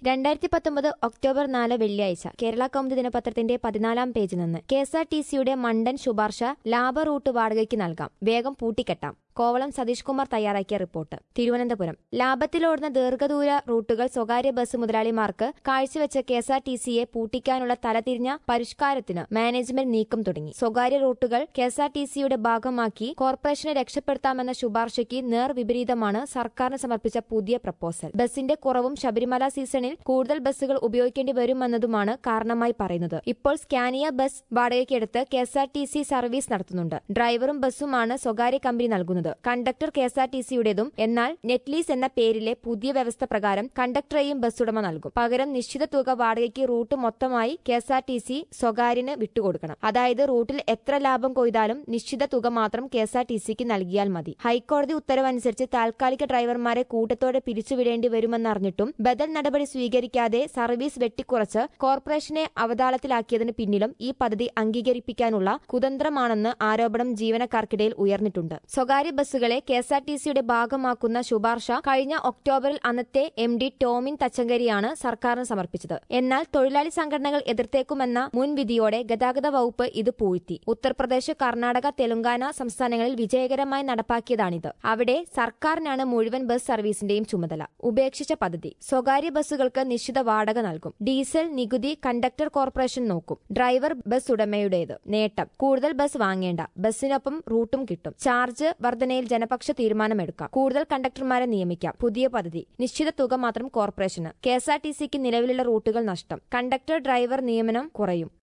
രണ്ടായിരത്തി പത്തൊമ്പത് ഒക്ടോബർ നാല് വെള്ളിയാഴ്ച കേരള കൗമുദി ദിനപത്രത്തിന്റെ പതിനാലാം പേജിൽ നിന്ന് കെ എസ് ആർ ടി സിയുടെ മണ്ടൻ ശുപാർശ ലാഭ റൂട്ട് വാടകയ്ക്ക് നൽകാം വേഗം പൂട്ടിക്കെട്ടാം കോവളം സതീഷ് കുമാർ തയ്യാറാക്കിയ റിപ്പോർട്ട് തിരുവനന്തപുരം ലാഭത്തിലോടുന്ന ദീർഘദൂര റൂട്ടുകൾ സ്വകാര്യ ബസ് മുതലാളിമാർക്ക് കാഴ്ചവെച്ച കെ എസ് ആർ ടി സിയെ പൂട്ടിക്കാനുള്ള തലതിരിഞ്ഞ പരിഷ്കാരത്തിന് മാനേജ്മെന്റ് നീക്കം തുടങ്ങി സ്വകാര്യ റൂട്ടുകൾ കെ എസ് ആർ ടി സിയുടെ ഭാഗമാക്കി കോർപ്പറേഷനെ രക്ഷപ്പെടുത്താമെന്ന ശുപാർശയ്ക്ക് നേർവിപരീതമാണ് സർക്കാരിന് സമർപ്പിച്ച പുതിയ പ്രപ്പോസൽ ബസിന്റെ കുറവും ശബരിമല സീസണിൽ കൂടുതൽ ബസ്സുകൾ ഉപയോഗിക്കേണ്ടി വരുമെന്നതുമാണ് കാരണമായി പറയുന്നത് ഇപ്പോൾ സ്കാനിയ ബസ് വാടകയ്ക്കെടുത്ത് K S R T C service നടത്തുന്നുണ്ട് ഡ്രൈവറും ബസ്സുമാണ് സ്വകാര്യ കമ്പനി നൽകുന്നത് conductor K S R T സിയുടേതും എന്നാൽ നെറ്റ്ലീസ് എന്ന പേരിലെ പുതിയ വ്യവസ്ഥ പ്രകാരം കണ്ടക്ടറെയും ബസ് ഉടമ നൽകും പകരം നിശ്ചിത തുക വാടകയ്ക്ക് റൂട്ട് മൊത്തമായി K S R T C സ്വകാര്യന് വിട്ടുകൊടുക്കണം അതായത് റൂട്ടിൽ എത്ര ലാഭം കൊയ്താലും നിശ്ചിത തുക മാത്രം കെ എസ് ആർ ടി സിക്ക് നൽകിയാൽ മതി ഹൈക്കോടതി ഉത്തരവനുസരിച്ച് താൽക്കാലിക ഡ്രൈവർമാരെ കൂട്ടത്തോടെ പിരിച്ചുവിടേണ്ടി വരുമെന്നറിഞ്ഞിട്ടും ബദൽ നടപടി സ്വീകരിക്കാതെ സർവീസ് വെട്ടിക്കുറച്ച് കോർപ്പറേഷനെ അവതാളത്തിലാക്കിയതിന് പിന്നിലും ഈ പദ്ധതി അംഗീകരിപ്പിക്കാനുള്ള കുതന്ത്രമാണെന്ന് ആരോപണം ജീവനക്കാർക്കിടയിൽ ഉയർന്നിട്ടുണ്ട് സ്വകാര്യ ബസ്സുകളെ കെ എസ് ആർ ടി സിയുടെ ഭാഗമാക്കുന്ന ശുപാർശ കഴിഞ്ഞ ഒക്ടോബറിൽ അന്നത്തെ എം ഡി ടോമിൻ തച്ചങ്കരിയാണ് സർക്കാരിന് സമർപ്പിച്ചത് എന്നാൽ തൊഴിലാളി സംഘടനകൾ എതിർത്തേക്കുമെന്ന മുൻവിധിയോടെ ഗതാഗത വകുപ്പ് ഇത് പൂഴ്ത്തി ഉത്തർപ്രദേശ് കർണാടക തെലങ്കാന സംസ്ഥാനങ്ങളിൽ വിജയകരമായി നടപ്പാക്കിയതാണിത് അവിടെ സർക്കാരിനാണ് മുഴുവൻ ബസ് സർവീസിന്റെയും ചുമതല ഉപേക്ഷിച്ച പദ്ധതി സ്വകാര്യ ബസ്സുകൾക്ക് നിശ്ചിത വാടക നൽകും ഡീസൽ നികുതി കണ്ടക്ടർ കോർപ്പറേഷൻ നോക്കും ഡ്രൈവർ ബസ് ഉടമയുടേത് നേട്ടം കൂടുതൽ ബസ് വാങ്ങേണ്ട ബസ്സിനൊപ്പം റൂട്ടും കിട്ടും ചാർജ് വർധനയിൽ ജനപക്ഷ തീരുമാനമെടുക്കാം കൂടുതൽ കണ്ടക്ടർമാരെ നിയമിക്കാം പുതിയ പദ്ധതി നിശ്ചിത തുക മാത്രം കോർപ്പറേഷന് കെ എസ് ആർ ടി സിക്ക് നിലവിലുള്ള റൂട്ടുകൾ നഷ്ടം കണ്ടക്ടർ ഡ്രൈവർ നിയമനം കുറയും